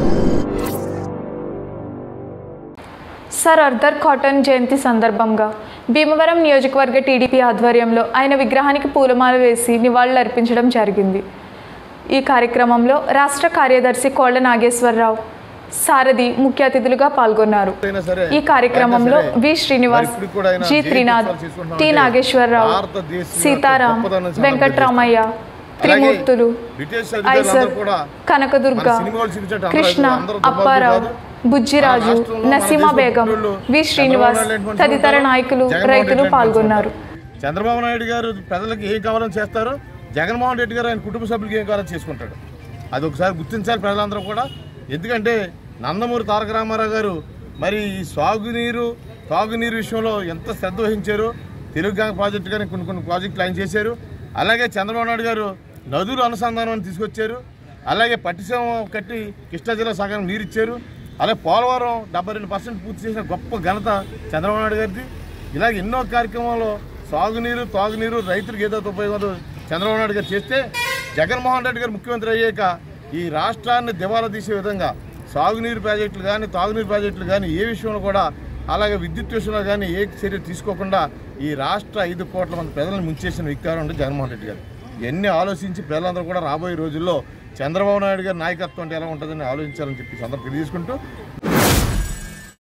Sir Arthur cotton జయంతి సందర్భంగా భీమవరం నియోజకవర్గ TDP ఆధ్వర్యంలో ఆయన విగ్రహానికి పూలమాల వేసి నివాళులర్పించడం జరిగింది ఈ కార్యక్రమంలో రాష్ట్ర కార్యదర్శి కోళ్ల నాగేశ్వరరావు సారథి ముఖ్య అతిథులుగా పాల్గొన్నారు అయినా సరే, ఈ కార్యక్రమంలో అయినా సరే, వి శ్రీనివాస్ మరి ఇప్పుడు కూడా ఆయన జి జయంతి త్రినాథ్ ఉత్సవాలు చేసుకుంటున్నాం టి అంటే నాగేశ్వరరావు భారతదేశం యొక్క సీతారాం గొప్పదనం సందర్భం వెంకట్రామయ్య అలాగే త్రిమూర్తులు బ్రిటిష్ ఐసర్ అధికారులందరూ కూడా కనకదుర్గ మన సినిమాలు చూపించేట అందరూ కృష్ణ అందరూ దుర్మార్గులు అప్పారావు కాదు. బుజ్జిరాజు మన రాష్ట్రంలో మన నసీమా దేశంలో బేగం పుట్టినోళ్ళు వి శ్రీనివాస్ చంద్రబాబు నాయుడు లాంటి తదితర మనుషులు నాయకులు జగన్మోహన్ రైతులు రెడ్డి లాంటి పాల్గొన్నారు మనుషులు. చంద్రబాబు నాయుడు గారు ప్రజలకు ఏం కావాలని చేస్తారో జగన్మోహన్ రెడ్డి గారు ఆయన కుటుంబ సభ్యులకి ఏం కావాలని చేసుకుంటాడు అది ఒకసారి గుర్తించాలి ప్రజలందరూ కూడా ఎందుకంటే నందమూరి తారక రామారావు గారు మరి ఈ సాగునీరు తాగునీరు విషయంలో ఎంత శ్రద్ధ వహించారో తెలుగు గ్యాంగ్ ప్రాజెక్టు కానీ కొన్ని కొన్ని ప్రాజెక్టులు ఆయన చేశారు అలాగే చంద్రబాబు నాయుడు గారు నదులు అనుసంధానం తీసుకొచ్చారు అలాగే పట్టిసీమ కట్టి కృష్ణా జిల్లా సగం నీరు ఇచ్చారు అలాగే పోలవరం డెబ్బై రెండు పర్సెంట్ పూర్తి చేసిన గొప్ప ఘనత చంద్రబాబు నాయుడు గారిది ఇలాగ ఎన్నో కార్యక్రమాలు సాగునీరు తాగునీరు రైతులకు ఏదో ఉపయోగం చంద్రబాబు నాయుడు గారు చేస్తే జగన్మోహన్ రెడ్డి గారు ముఖ్యమంత్రి అయ్యాక ఈ రాష్ట్రాన్ని దివాలా తీసే విధంగా సాగునీరు ప్రాజెక్టులు కానీ తాగునీరు ప్రాజెక్టులు కానీ ఏ విషయంలో కూడా అలాగే విద్యుత్ విషయంలో కానీ ఏ చర్య తీసుకోకుండా ఈ రాష్ట్ర ఐదు కోట్ల మంది ప్రజలను ముంచేసిన వికారం అంటే జగన్మోహన్ రెడ్డి గారు ఇవన్నీ ఆలోచించి ప్రజలందరూ కూడా రాబోయే రోజుల్లో చంద్రబాబు నాయుడు గారి నాయకత్వం అంటే ఎలా ఉంటుందని ఆలోచించాలని చెప్పి సందర్భం తెలియజేసుకుంటూ